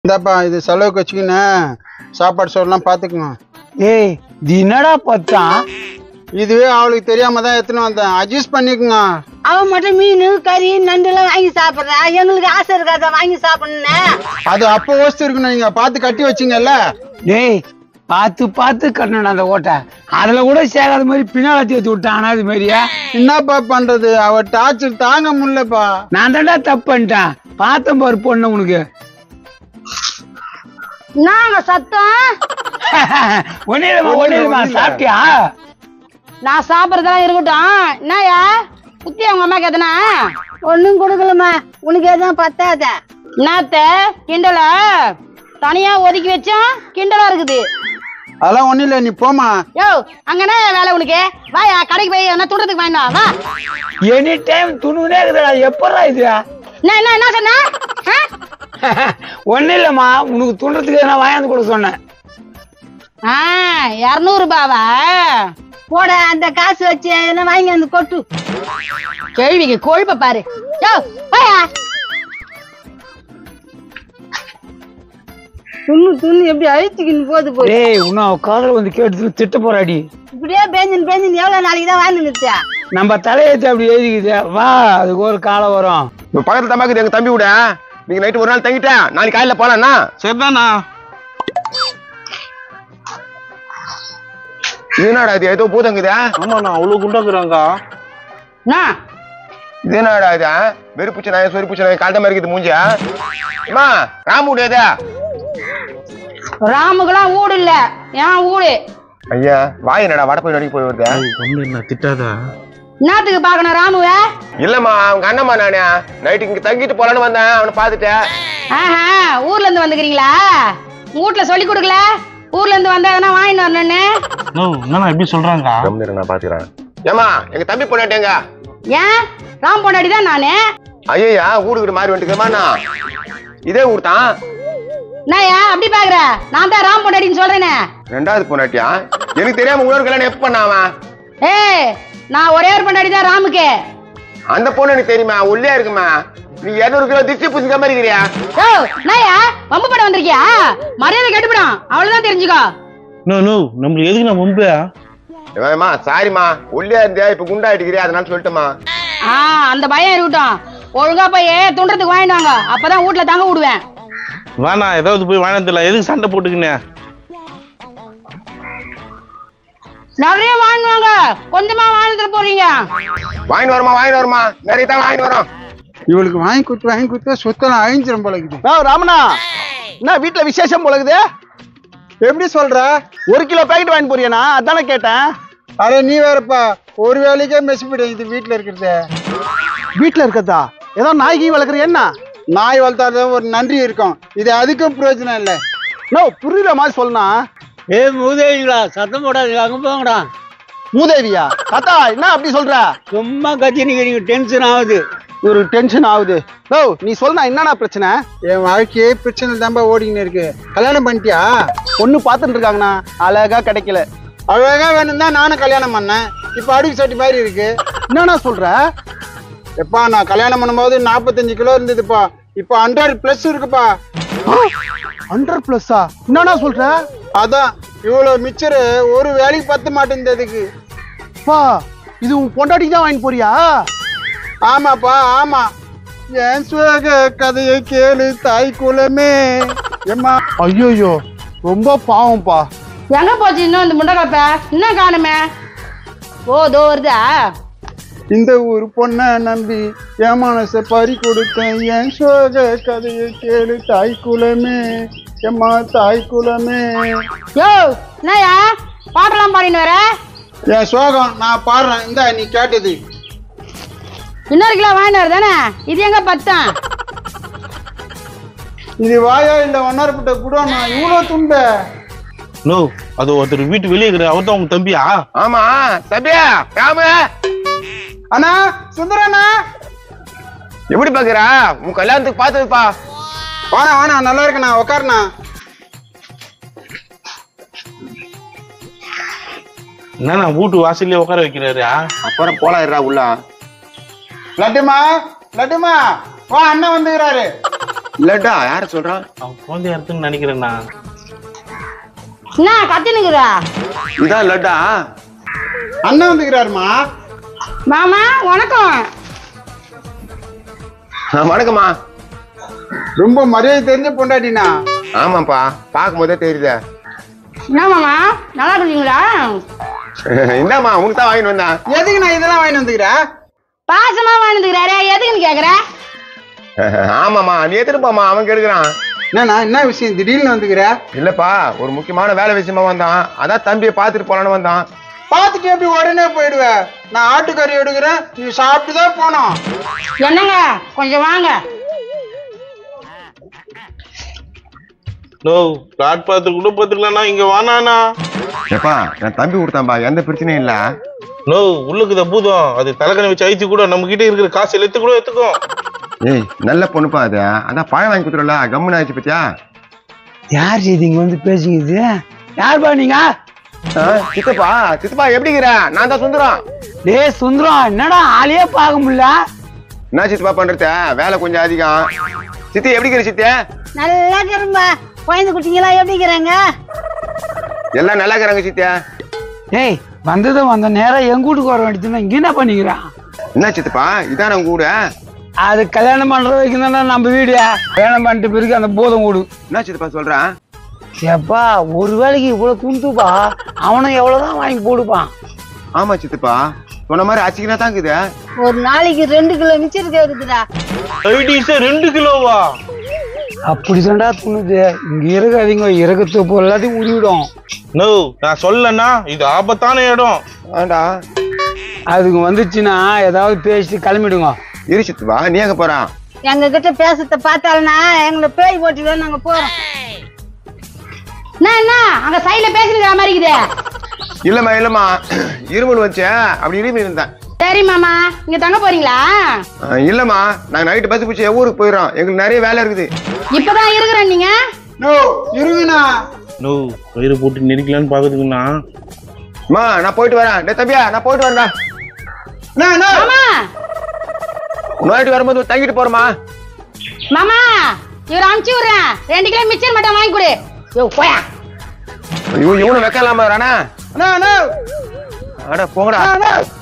இந்தாப்பா இது செலவுக்கு வச்சுக்கின்னு சாப்பாடு சோறுலாம் பார்த்துக்குங்க ஏய் இது என்னடா பத்தான் இதுவே அவளுக்கு தெரியாம தான் எடுத்துன்னு வந்தேன் அட்ஜஸ்ட் பண்ணிக்கோங்க அவன் மட்டும் மீன் கறி நண்டுலாம் வாங்கி சாப்பிட்றா எங்களுக்கு ஆசை இருக்காத வாங்கி சாப்பிடணும் அது அப்போ யோசிச்சு இருக்கணும் நீங்க பார்த்து கட்டி வச்சிங்கல்ல டேய் பார்த்து பார்த்து கட்டணும் அந்த ஓட்டை அதுல கூட சேராத மாதிரி பின்னால தேத்தி விட்டான் அது மாதிரியா என்னப்பா பண்றது அவ டார்ச்சர் தாங்க முடியலப்பா நான் தான்டா தப்பு பண்ணிட்டேன் பார்த்தேன் பாரு பொண்ணு உனக்கு நாங்க சத்தம் ஒன்னிலமா ஒன்னிலமா சாப்பிட்டியா நான் சாப்பிட்றதெல்லாம் இருக்கட்டும் என்னயா புத்தி அவங்க அம்மா கேத்தனா ஒன்றும் கொடுக்கலம்மா உனக்கு எதுவும் பத்தாத என்னத்த கிண்டலா தனியா ஒதுக்கி வச்சோம் கிண்டலா இருக்குது அதெல்லாம் ஒண்ணும் இல்ல நீ போமா யோ அங்கனா வேலை உனக்கு வாயா கடைக்கு போய் என்ன துண்டுறதுக்கு வாங்கினா வா எனி டைம் துணுனே இருக்குதுடா எப்படா இது என்ன என்ன என்ன சொன்ன ஆ? ஒன்னும் இல்லம்மா உனக்கு துண்டுறதுக்கு நான் வாங்கிட்டு கொடுக்க சொன்னேன் ஆ இரநூறு ரூபாவா போட அந்த காசு வச்சு என்ன வாங்கி வந்து கொட்டு கேள்விக்கு கொழுப்ப பாரு யோ வாயா துண்ணு துண்ணு எப்படி அழிச்சுக்கின்னு போது போய் டேய் இன்னும் அவ காதல வந்து கேட்டு திட்ட போறாடி இப்படியே பேஞ்சின் பேஞ்சின் எவ்வளவு நாளைக்கு தான் வாழ்ந்து நிறுத்தியா நம்ம தலையெழுத்து அப்படி எழுதிக்குது வா அதுக்கு ஒரு காலம் வரும் இப்ப பக்கத்துல தம்பாக்குது எங்க தம்பி விட நீங்க நைட்டு ஒரு நாள் தங்கிட்டேன் நாளைக்கு காலையில போலாம்ண்ணா சரிதானா இது என்னடா இது ஏதோ பூதங்குதா ஆமாண்ணா அவ்வளவு குண்டாக்குறாங்க என்ன இது என்னடா இது வெறுப்புச்சு நாய் சொறி பூச்சி நாய் காலத்த மாதிரி இருக்குது மூஞ்சா அம்மா ராமு விடையதா ராமுக்கெல்லாம் ஊடு இல்ல ஏன் ஊடு ஐயா வாய் என்னடா வட போய் நடிக்க போய் வருது ஒண்ணு என்ன திட்டாத என்னத்துக்கு பாக்கணும் ராமுவ இல்லம்மா அவங்க அண்ணம்மா நானே நைட்டு இங்க தங்கிட்டு போலான்னு வந்தேன் அவனை பார்த்துட்டேன் ஆஹா ஊர்ல இருந்து வந்துக்கிறீங்களா வீட்டுல சொல்லி கொடுக்கல ஊர்ல இருந்து வந்தா எதனா வாங்கிட்டு வரணும்னு நோ என்னண்ணா எப்படி சொல்றாங்க கம்மியா நான் பாத்துக்கிறேன் ஏமா எங்க தம்பி பொண்ணாட்டேங்க ஏன் ராம் பொண்டாடி தான் நானு ஐயா ஊடு வீடு மாறி வந்துட்டுக்கிறமாண்ணா இதே ஊர் தான் என்னய்யா அப்படி பாக்குற நான் தான் ராம் பொண்டாடின்னு சொல்றேனே ரெண்டாவது பொண்ணாட்டியா எனக்கு தெரியாம இன்னொரு கல்யாணம் எப்ப பண்ணாவன் ஏய் நான் ஒரே ஒரு பொண்டாடி தான் ராமுக்கு அந்த பொண்ணு எனக்கு தெரியுமா உள்ளே இருக்குமா நீ இருநூறு கிலோ திருச்சி புசிக்க மாதிரி இருக்கிறியா ஓ என்னய்யா வம்பு படம் வந்திருக்கியா மரியாதை கெட்டுப்படும் அவ்வளவுதான் தெரிஞ்சுக்கோ நோ நோ நம்மளுக்கு எதுக்கு நான் முன்பு ஏம்மா சாரிம்மா உள்ளே இருந்தியா இப்ப குண்டாயிட்டுக்கிறியா அதனால சொல்லிட்டுமா ஆ அந்த பயம் இருக்கட்டும் ஒழுங்கா போய் துண்டுறதுக்கு வாங்கிட்டு வாங்க அப்பதான் வீட்டுல தங்க விடுவேன் வேணா ஏதாவது போய் வாங்கினதில்ல எதுக்கு சண்டை போட்டுக்கினே நிறைய வாங்குவாங்க கொஞ்சமா வாங்கிட்டு போறீங்க வாங்கிட்டு வரமா வாங்கிட்டு வரமா நிறைய தான் வாங்கிட்டு வரோம் இவளுக்கு வாங்கி கொடுத்து வாங்கி கொடுத்தா சொத்தெல்லாம் அழிஞ்சிரும் போல இருக்குது ஆ ராமண்ணா என்ன வீட்ல விசேஷம் போலகுது எப்படி சொல்ற ஒரு கிலோ பாக்கெட் வாங்கி போறியாண்ணா அதானே கேட்டேன் அட நீ வேறப்பா ஒரு வேலைக்கே மெசிப்பிடும் இது வீட்டுல இருக்கிறது வீட்ல இருக்கதா ஏதோ நாய்கி வளர்க்குற என்ன நாய் வளர்த்தாதான் ஒரு நன்றி இருக்கும் இது அதுக்கும் பிரயோஜனம் இல்லை நோ புரியுற மாதிரி சொல்லணா ஏ மூதேவிங்களா சத்தம் போடாதீங்க அங்க போங்கடா மூதேவியா தாத்தா என்ன அப்படி சொல்ற சும்மா கத்தி நீங்க டென்ஷன் ஆகுது ஒரு டென்ஷன் ஆகுது நோ நீ சொல்லணா என்னண்ணா பிரச்சனை என் வாழ்க்கையே பிரச்சனை தான்பா ஓடிக்கின்னு இருக்கு கல்யாணம் பண்ணிட்டியா பொண்ணு பார்த்துட்டு இருக்காங்கண்ணா அழகா கிடைக்கல அழகா வேணும் தான் நானும் கல்யாணம் பண்ணேன் இப்போ அடுக்கு சட்டி மாதிரி இருக்கு என்னண்ணா சொல்ற எப்பா நான் கல்யாணம் பண்ணும்போது நாற்பத்தஞ்சு கிலோ இருந்ததுப்பா இப்போ ஹண்ட்ரட் ப்ளஸ் இருக்குப்பா ஹண்ட்ரட் பிளஸ்ஸா என்னண்ணா சொல்ற அதான் இவ்வளோ மிச்சரு ஒரு வேலைக்கு பத்த மாட்டேங்குது பா இது உன் பொண்டாட்டிக்கு தான் வாங்கி போறியா ஆமாப்பா ஆமா என் சுக கதையை கேளு தாய் குலமே எம்மா ஐயோயோ ரொம்ப பாவம்ப்பா எங்க போச்சு இன்னும் இந்த முண்டகப்ப இன்னும் காணுமே ஓ தோ வருதா இந்த ஊர் பொண்ணை நம்பி என் மனசை பறி கொடுத்தேன் என் சோக கதையை கேளு தாய் குலமே எம்மா தாய் குலமே யோ என்னயா பாட்டெல்லாம் பாடின்னு வர என் சோகம் நான் பாடுறேன் இந்த நீ கேட்டது இன்னொரு கிலோ வாங்கிட்டு வர தானே இது எங்க பத்தான் இது வாயா இல்ல ஒன்னாரப்பட்ட குடோனா இவ்வளோ துண்ட நோ அது ஒருத்தர் வீட்டு வெளியே இருக்கிற அவர் தான் உங்க தம்பியா ஆமா தம்பியா ராமு அண்ணா சுந்தரண்ணா எப்படி பாக்குறா உன் கல்யாணத்துக்கு பார்த்ததுப்பா வாணா வாணா நல்லா இருக்கண்ணா உக்காருண்ணா என்னண்ணா வீட்டு வாசல்லே உட்கார வைக்கிறாரு அப்புறம் போலாம் இருடா உள்ள லட்டுமா லட்டுமா வா அண்ணன் வந்துக்கிறாரு இல்லடா யார சொல்றான் அவன் குழந்தையா இருக்குன்னு நினைக்கிறேண்ணா என்ன கத்தினுக்குறா இதான் லட்டா அண்ணன் வந்துக்கிறாருமா மாமா வணக்கம் ஆ, வணக்கம்மா ரொம்ப மரியாதை தெரிஞ்ச பொண்டாட்டினா ஆமாப்பா பார்க்கும் போதே தெரியுதே என்ன மாமா நல்லா இருக்கீங்களா என்னம்மா உனக்கு தான் வாங்கிட்டு வந்தேன் எதுக்கு நான் இதெல்லாம் வாங்கிட்டு வந்துக்கிறேன் பாசமா வாழ்ந்துக்கிறாரே எதுக்குன்னு கேக்குற ஆமாம்மா நீ எத்திருப்பாம்மா அவன் கெடுக்கிறான் என்னண்ணா என்ன விஷயம் திடீர்னு வந்துக்கிற இல்லப்பா ஒரு முக்கியமான வேலை விஷயமா வந்தான் அதான் தம்பியை பார்த்துட்டு போலான்னு வந்தான் பார்த்துட்டு எப்படி உடனே போயிடுவ நான் ஆட்டுக்கறி எடுக்கிறேன் நீ சாப்பிட்டு தான் போனோம் என்னங்க கொஞ்சம் வாங்க நோ பிளாட் பார்த்து கூட பார்த்துக்கலாம்ண்ணா இங்க வானாண்ணா ஏப்பா என் தம்பி கொடுத்தான்பா எந்த பிரச்சனையும் இல்ல நோ உள்ளுக்குத பூதம் அது தலைக்கணி வச்சு ஐத்தி கூட நம்ம கிட்ட இருக்கிற காசு எடுத்து கூட எடுத்துக்கும் ஏய் நல்ல பொண்ணுப்பா அது அதான் பழம் வாங்கி கொடுத்துருல கம்முன்னு ஆயிடுச்சு பத்தியா யார் செய்தி இங்க வந்து பேசிக்குது யார்பா நீங்க ஆ, சித்தப்பா சித்தப்பா எப்படிங்கிற நான் தான் சுந்தரம் டேய் சுந்தரம் என்னடா ஆளையே பார்க்க முடியல என்ன சித்தப்பா பண்றது வேலை கொஞ்சம் அதிகம் சித்தி எப்படிங்கிற சித்தி நல்லா இருக்கிறோம்பா குழந்தை குட்டிங்களாம் எப்படி இருக்கிறாங்க எல்லாம் நல்லா இருக்கிறாங்க சித்தி டேய் வந்ததும் வந்த நேரம் எங்க வீட்டுக்கு வர வேண்டியதுன்னா இங்க என்ன பண்ணிக்கிறான் என்ன சித்தப்பா இதான் உங்க கூட அது கல்யாணம் பண்ற வரைக்கும் தானே நம்ம வீடு கல்யாணம் பண்ணிட்டு பிறகு அந்த போதம் கூடு என்ன சித்தப்பா சொல்றேன் ஏப்பா ஒரு வேலைக்கு இவ்வளவு குந்துப்பா அவனும் எவ்வளவுதான் வாங்கி போடுப்பான் ஆமா சித்தப்பா சொன்ன மாதிரி அச்சிக்கனா தான் இருக்குது ஒரு நாளைக்கு ரெண்டு கிலோ மிச்சர் கேக்குதுடா ஐடிஸ் ரெண்டு கிலோவா அப்படிதான்டா துணுது இங்க இருக்காதீங்க இறக்கத்து எல்லாத்தையும் உருவிடும் நோ நான் சொல்லனா இது ஆபத்தான இடம் ஆண்டா அதுக்கு வந்துச்சுன்னா ஏதாவது பேசிட்டு கிளம்பிடுங்க இரு சித்தப்பா நீ எங்க போறான் எங்க கிட்ட பேசுறத பார்த்தாலும்னா எங்களை பேய் போட்டுடுவோம் நாங்க போறோம் என்ன என்ன அங்க சைடுல பேசிருக்கிற மாதிரி இருக்குது இல்லம்மா இல்லம்மா இருமல் வச்சேன் அப்படி இருமி இருந்தேன் சரி மாமா இங்க தங்க போறீங்களா ஆ, இல்லம்மா நாங்க நைட்டு பஸ் பிடிச்சி ஊருக்கு போயிடுறோம் எங்களுக்கு நிறைய வேலை இருக்குது இப்பதான் இருக்கிறேன் நீங்க நோ இருங்கண்ணா நோ வயிறு போட்டு நெரிக்கலான்னு பாக்குறதுக்குண்ணா அம்மா நான் போயிட்டு வரேன் டேய் தம்பியா நான் போயிட்டு வரேன்டா அண்ணா, அண்ணா. மாமா நைட்டு வரும்போது தங்கிட்டு போறோமா மாமா இவர் அனுப்பிச்சு விடுறேன் ரெண்டு கிலோ மிச்சர் மட்டும் வாங்கி கொடு யோ போயா இவன் இவனு வைக்கலாமா ராணா அண்ணா, அண்ணா. அட போங்கடா அண்ணா, அண்ணா.